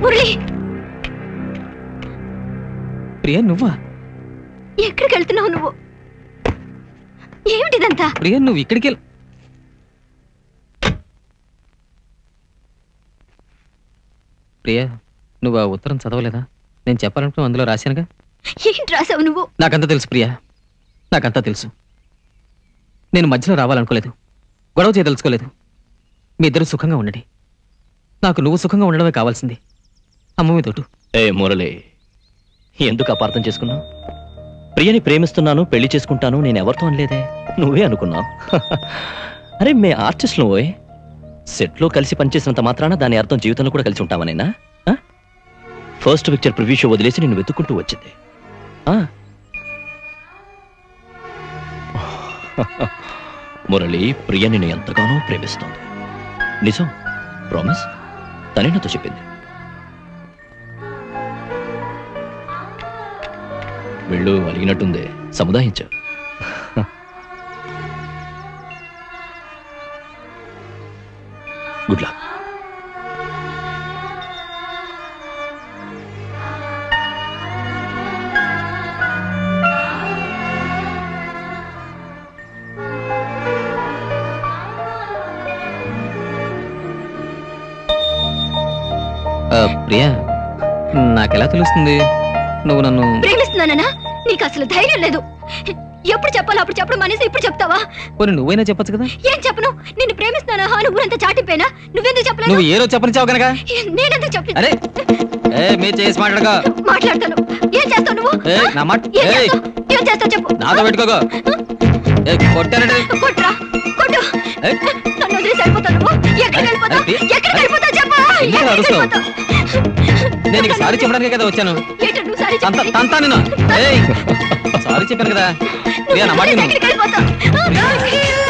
మురళి ప్రియా నువ్వా ఎక్కడికి వెళ్తున్నావు నువ్వు ఏమిటిదంతా ప్రియా నువ్వు ఇక్కడికి వెళ్- ప్రియా నువ్వు ఆ ఉత్తరం చదవలేదా నేను చెప్పాలనుకున్న అందులో రాశానుగా ఏంటి రాసావు నువ్వు నాకంతా తెలుసు ప్రియా నాకంతా తెలుసు నేను మధ్యలో రావాలనుకోలేదు గొడవ చేయదలుచుకోలేదు మీ ఇద్దరు సుఖంగా ఉండండి నాకు నువ్వు సుఖంగా ఉండడమే కావాల్సింది అమ్మ మీ తోటు ఏ మురళి ఎందుకు అపార్థం చేసుకున్నావు ప్రియని ప్రేమిస్తున్నాను పెళ్లి చేసుకుంటాను నేను ఎవరితో అనలేదే నువ్వే అనుకున్నావు అరే మే ఆర్టిస్ట్ నువ్వే సెట్లో కలిసి పనిచేసినంత మాత్రాన దాని అర్థం జీవితంలో కూడా కలిసి ఉంటావనేనా ఫస్ట్ పిక్చర్ ప్రివ్యూ షో వదిలేసి నిన్ను వెతుక్కుంటూ వచ్చింది ఆ. మురళి ప్రియ నిన్ను ఎంతగానో ప్రేమిస్తోంది నిజం ప్రామిస్ తనే నాతో చెప్పింది వెళ్ళు అలిగినట్టుంది సముదాయించు గుడ్ లక్ ఆ, ప్రియా నాకెలా తెలుస్తుంది నువ్వు నన్ను ప్రేమిస్తున్నానా నీకు అసలు ధైర్యం లేదు ఎప్పుడు చెప్పాలో అప్పుడు చెప్పడం అనేసి ఇప్పుడు చెప్తావా పోనీ నువ్వైనా చెప్పొచ్చు కదా ఏం చెప్పను నిన్ను ప్రేమిస్తున్నానా అని ఊరంతా చాటిపోయినా నువ్వెందుకు చెప్పలేదు నువ్వు ఏ రోజు చెప్పనిచ్చావు కనుక నేనెందుకు చెప్పలేదు అరే ఏ మీ చేసి మాట్లాడగా మాట్లాడతాను ఏం చేస్తావు నువ్వు ఏ నా మాట ఏం ఏయ్ చేస్తావు ఏం చేస్తావు చెప్పు నాతో పెట్టుకోగా ఏ కొట్టానంటే కొట్రా కొట్టు ఏయ్. నన్ను వదిలేసి వెళ్ళిపోతావు నువ్వు ఎక్కడికి వెళ్ళిపోతావు అరే, ఎక్కడికి వెళ్ళిపోతావు చెప్పు ఎందుకు ఎక్కడికి అరుస్తావు? వెళ్ళిపోతావు? నేను నీకు సారీ చెప్పడానికే కదా వచ్చాను ఏంటో నువ్వు సారీ తంత చెప్పేది? తంతా నేను ఏయ్ సారీ చెప్పాను కదా ప్రియా నా మాట నువ్వు విను. ఎక్కడికి వెళ్ళిపోతావు